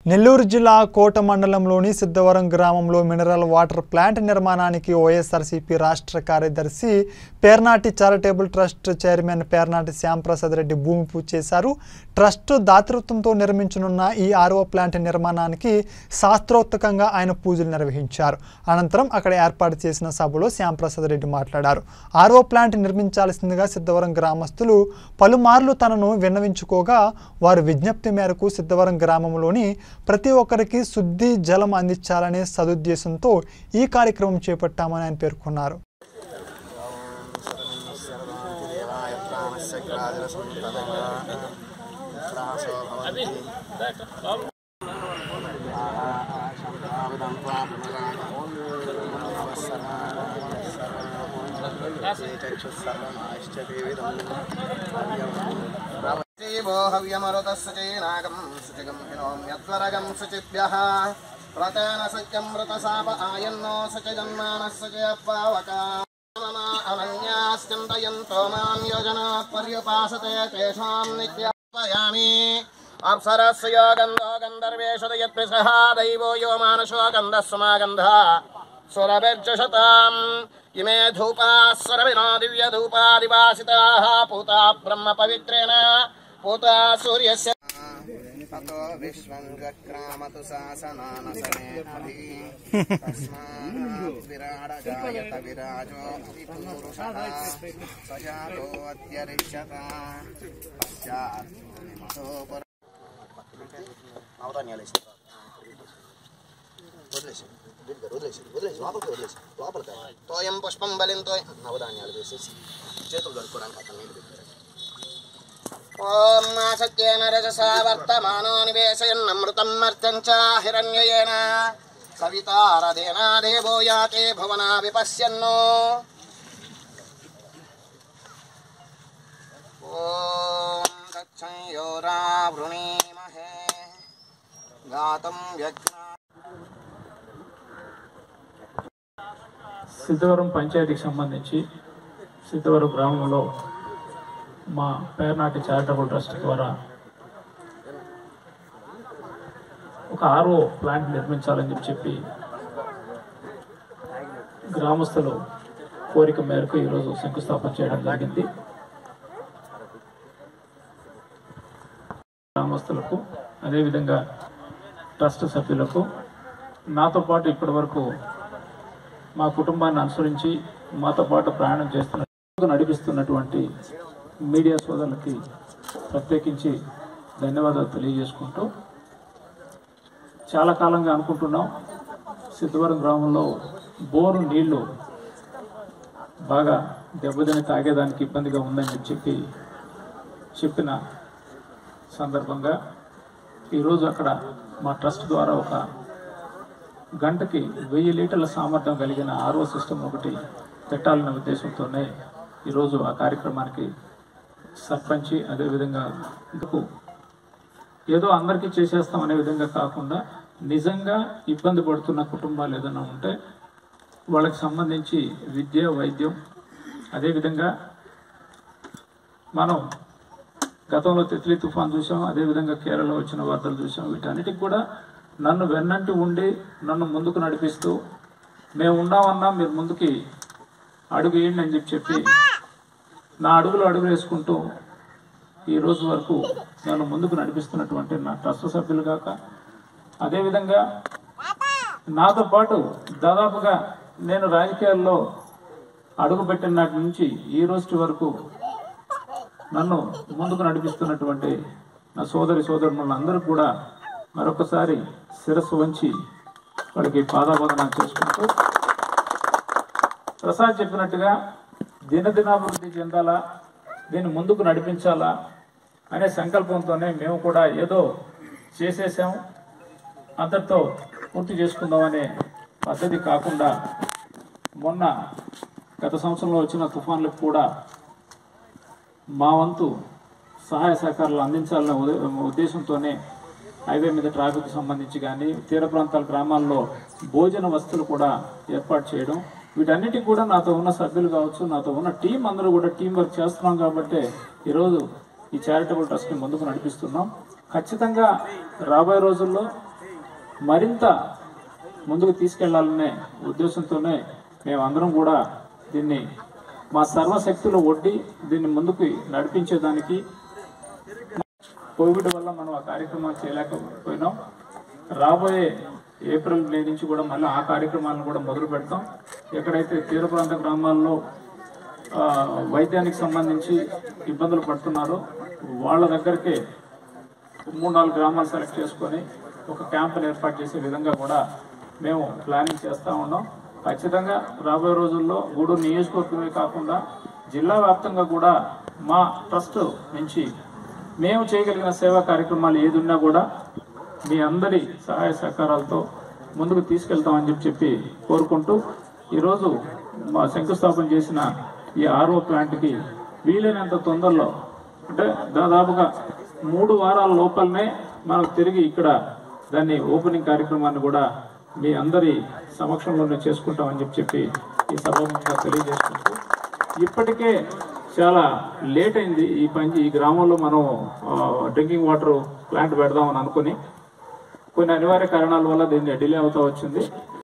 నెల్లూరు జిల్లా కోట మండలంలోని సిద్ధవరం గ్రామంలో మినరల్ వాటర్ ప్లాంట్ నిర్మాణానికి వైఎస్ఆర్సీపీ రాష్ట్ర కార్యదర్శి Pernati charitable trust chairman Pernati Shyamprasad Reddy భూమి పూజ చేశారు ట్రస్ట్ దాతృత్వంతో నిర్మించనున్న ఈ ఆర్ఓ ప్లాంట్ నిర్మాణానికి శాస్త్రోక్తంగా ఆయన పూజలు నిర్వహించారు అనంతరం అక్కడ ఏర్పాటు చేసిన సభలో శ్యాంప్రసాద్ రెడ్డి మాట్లాడారు ఆర్ఓ ప్లాంట్ నిర్మించాల్సిందిగా సిద్ధవరం గ్రామస్తులు పలుమార్లు తనను విన్నవించుకోగా వారు విజ్ఞప్తి మేరకు సిద్ధవరం గ్రామంలోని ప్రతి ఒక్కరికి శుద్ధి జలం అందించాలనే సదుద్దేశంతో ఈ కార్యక్రమం చేపట్టామని ఆయన పేర్కొన్నారు దేవాయ ప్రాణస్య గ్రాజరసంతదగా ప్రాసో భవంతి ఆహారం త్వా పునరాగమో హవ్యమరుతస్సు చేనాగం శుచిగం హినోమ్యత్వరగం శుచిభ్యः వ్రతేన సత్యం వ్రతశాప ఆయన్నో శుచిజన్మానస్సు చేపావకా మమ అనన్యాశ్చింతయంతో మాం యోజన పర్యుపాసతే తేషాం నిత్యాపయామి అప్సరస్సు యో గంధో గంధర్వేషు యత్ప్రిసహ దైవో యో మానసో గంధస్సుమాగంధ సురభిర్జుషతాం ఇమే ధూపా సురవినో దివ్య ధూపాదివాసితాః పూతా బ్రహ్మ పవిత్రేణ పూతా సూర్యస్య తతో విశ్వం జక్రామతు శాసనానసనే అభి తస్మాత్ విరాడ జాయత విరాజో అధిపురుషః సజాతో అత్యరిష్యత పశ్చాత్ మతో పుర అవధాన్యాలు వేసి వదిలేసి వదిలేసి వదిలేసి లోపలికి వదిలేసి లోపలికి తోయం పుష్పం బలింతో నవధాన్యాలు వేసేసి చేతులు కడుక్కోవడానికి అక్కడ నీళ్ళు పెట్టారు ఓం సత్యేన రజసా వర్తమానో నివేశయన్నమృతం మర్త్యం చ హిరణ్యయేన సవితారదేనా దేవో యాతే భువనా విపశ్యన్నో ఓం తచ్చయోరావృణీమహే గాతం యజ్ఞ సిద్ధవరం పంచాయతీకి సంబంధించి సిద్ధవరం గ్రామంలో మా పేర్నాటి చారిటబుల్ ట్రస్ట్ ద్వారా ఒక ఆర్ఓ ప్లాంట్ నిర్మించాలని చెప్పి చెప్పి గ్రామస్తులు కోరిక మేరకు ఈరోజు శంకుస్థాపన చేయడం జరిగింది గ్రామస్తులకు అదేవిధంగా ట్రస్ట్ సభ్యులకు నాతో పాటు ఇప్పటి వరకు మా కుటుంబాన్ని అనుసరించి మాతో పాటు ప్రయాణం చేస్తున్న నడిపిస్తున్నటువంటి మీడియా సోదరులకి ప్రత్యేకించి ధన్యవాదాలు తెలియజేసుకుంటూ చాలా కాలంగా అనుకుంటున్నాం సిద్ధవరం గ్రామంలో బోరు నీళ్లు బాగా దెబ్బతిని తాగేదానికి ఇబ్బందిగా ఉందని చెప్పి చెప్పిన సందర్భంగా ఈరోజు అక్కడ మా ట్రస్ట్ ద్వారా ఒక గంటకి వెయ్యి లీటర్ల సామర్థ్యం కలిగిన ఆర్ఓ సిస్టమ్ ఒకటి పెట్టాలనే ఉద్దేశంతోనే ఈరోజు ఆ కార్యక్రమానికి సర్పంచి అదేవిధంగా ఇందుకు ఏదో అందరికీ చేసేస్తాం అనే విధంగా కాకుండా నిజంగా ఇబ్బంది పడుతున్న కుటుంబాలు ఏదైనా ఉంటే వాళ్ళకి సంబంధించి విద్య వైద్యం అదేవిధంగా మనం గతంలో తిత్లీ తుఫాన్ చూసాం అదేవిధంగా కేరళ వచ్చిన వార్తలు చూసాం వీటన్నిటికి కూడా నన్ను వెన్నంటి ఉండి నన్ను ముందుకు నడిపిస్తూ మేము ఉన్నామన్నా మీరు ముందుకి అడుగు వేయండి అని చెప్పి చెప్పి నా అడుగులు అడుగు వేసుకుంటూ ఈ రోజు వరకు నన్ను ముందుకు నడిపిస్తున్నటువంటి నా ట్రస్ట్ సభ్యులు కాక అదేవిధంగా నాతో పాటు దాదాపుగా నేను రాజకీయాల్లో అడుగుపెట్టిన నాటి నుంచి ఈ రోజు వరకు నన్ను ముందుకు నడిపిస్తున్నటువంటి నా సోదరి సోదరులందరూ కూడా మరొకసారి శిరస్సు వంచి వాడికి పాదాబంధనం చేసుకుంటూ ప్రసాద్ చెప్పినట్టుగా దినదినాభివృద్ధి చెందాలా దీన్ని ముందుకు నడిపించాలా అనే సంకల్పంతోనే మేము కూడా ఏదో చేసేసాం అంతటితో పూర్తి చేసుకుందామనే పద్ధతి కాకుండా మొన్న గత సంవత్సరంలో వచ్చిన తుఫాన్లకు కూడా మా వంతు సహాయ సహకారాలు అందించాలనే ఉదే- ఉద్దేశంతోనే హైవే మీద ట్రాఫిక్ సంబంధించి కానీ తీర ప్రాంతాల గ్రామాల్లో భోజన వస్తువులు కూడా ఏర్పాటు చేయడం వీటన్నిటికి కూడా నాతో ఉన్న సభ్యులు కావచ్చు నాతో ఉన్న టీం అందరూ కూడా టీం వర్క్ చేస్తున్నాం కాబట్టి ఈరోజు ఈ చారిటబుల్ ట్రస్ట్ని ముందుకు నడిపిస్తున్నాం ఖచ్చితంగా రాబోయే రోజుల్లో మరింత ముందుకు తీసుకెళ్లాలనే ఉద్దేశంతోనే మేమందరం కూడా దీన్ని మా సర్వశక్తులు ఒడ్డి దీన్ని ముందుకు నడిపించేదానికి కోవిడ్ వల్ల మనం ఆ కార్యక్రమాలు చేయలేకపోయినాం రాబోయే ఏప్రిల్ మే నుంచి కూడా మళ్ళీ ఆ కార్యక్రమాలను కూడా మొదలు పెడతాం ఎక్కడైతే తీర ప్రాంత గ్రామాల్లో ఆ, వైద్యానికి సంబంధించి ఇబ్బందులు పడుతున్నారో వాళ్ళ దగ్గరికి మూడు నాలుగు గ్రామాలు సెలెక్ట్ చేసుకొని ఒక క్యాంపును ఏర్పాటు చేసే విధంగా కూడా మేము ప్లానింగ్ చేస్తూ ఉన్నాం ఖచ్చితంగా రాబోయే రోజుల్లో గూడూరు నియోజకవర్గమే కాకుండా జిల్లా వ్యాప్తంగా కూడా మా ట్రస్ట్ నుంచి మేము చేయగలిగిన సేవా కార్యక్రమాలు ఏది ఉన్నా కూడా మీ అందరి సహాయ సహకారాలతో ముందుకు తీసుకెళ్తామని చెప్పి చెప్పి కోరుకుంటూ ఈరోజు మా శంకుస్థాపన చేసిన ఈ ఆర్ఓ ప్లాంట్కి వీలైనంత తొందరలో అంటే దాదాపుగా మూడు వారాల లోపలనే మనం తిరిగి ఇక్కడ దాన్ని ఓపెనింగ్ కార్యక్రమాన్ని కూడా మీ అందరి సమక్షంలోనే చేసుకుంటామని చెప్పి చెప్పి ఈ సభాముఖంగా తెలియజేసుకుంటూ ఇప్పటికే చాలా లేట్ అయింది ఈ పని ఈ గ్రామంలో మనం డ్రింకింగ్ వాటర్ ప్లాంట్ పెడదామని అనుకుని కొన్ని అనివార్య కారణాల వల్ల దీన్ని డిలే అవుతా వచ్చింది